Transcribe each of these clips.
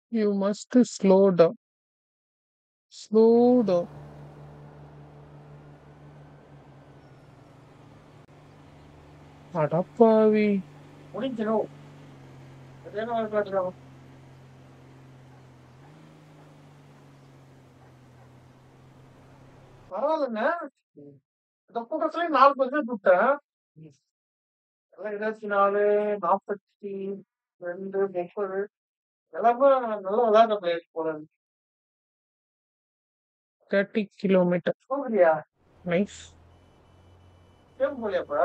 You must slow down slow down அடப்பாவி முடிஞ்சிடும் அதே மாதிரி காட்டுறாங்க பரவாயில்லைங்க இந்த கூட்டத்துலயும் நாலு பர்சன்ட் விட்டேன் எல்லாம் இருபத்தி நாலு நாற்பத்தி ரெண்டு முப்பது எல்லாமே நல்ல விளையாட பிளேயர்ஸ் போல இருக்கு. தேர்ட்டி கிலோமீட்டர் போகலையா நைஸ் கேம் போலியா இப்ப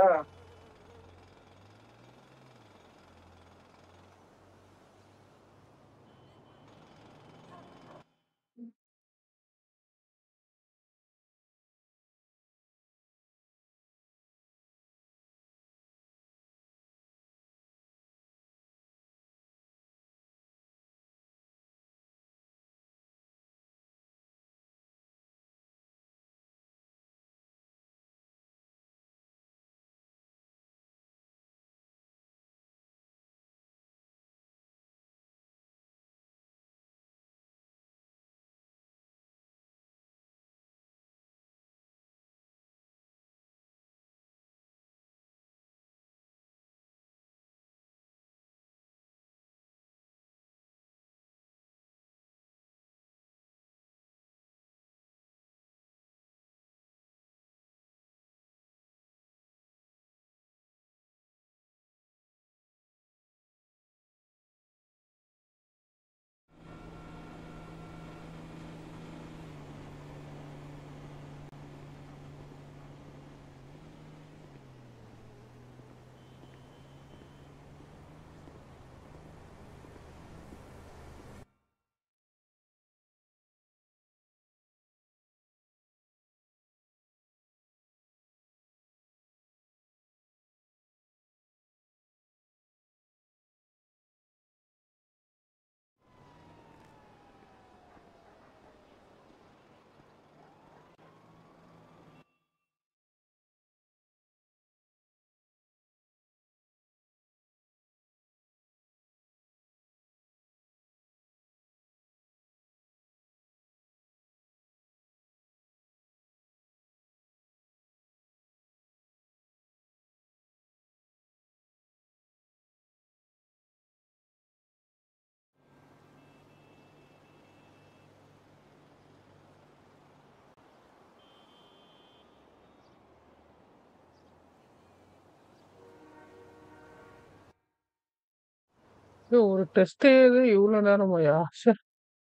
ஏய், ஒரு டெஸ்ட் ஏது இவ்வளவு நேரமாயா சே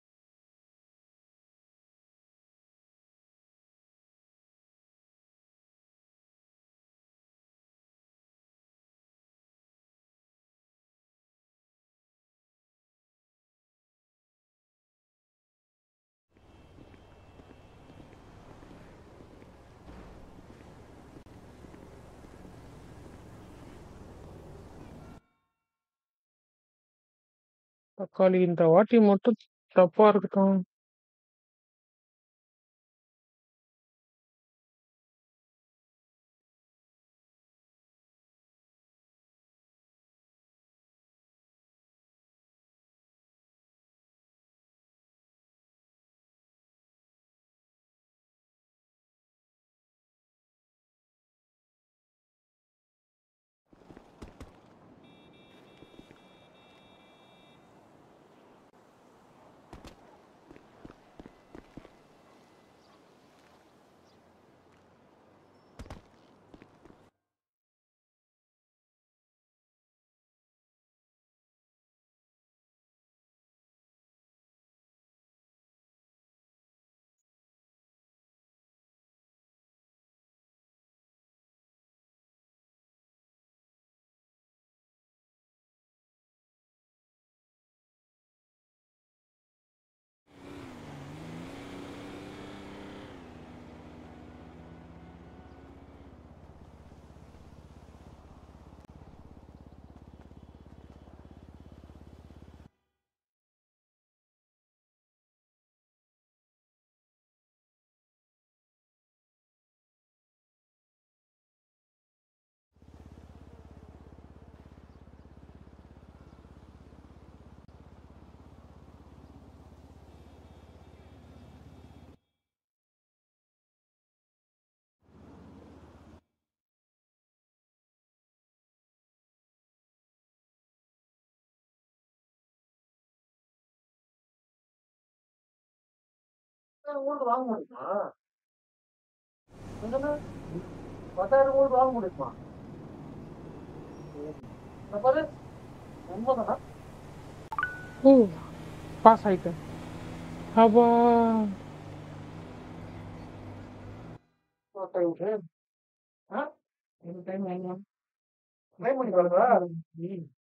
தக்காளி இந்த வாட்டி மட்டும் தப்பா இருக்கான் 10,000 வோல்ட் வாங்க முடியுமா? என்னது? 10,000 வோல்ட் வாங்க முடியுமா? இங்க பாரு. உண்மைதானா? ஓ! பாஸ் ஆயிட்டேன். அப்பா! ஒரு டைம் ஆ? இந்த டைம் வாங்கலாம். ட்ரை பண்ணி பாருங்க. ம்.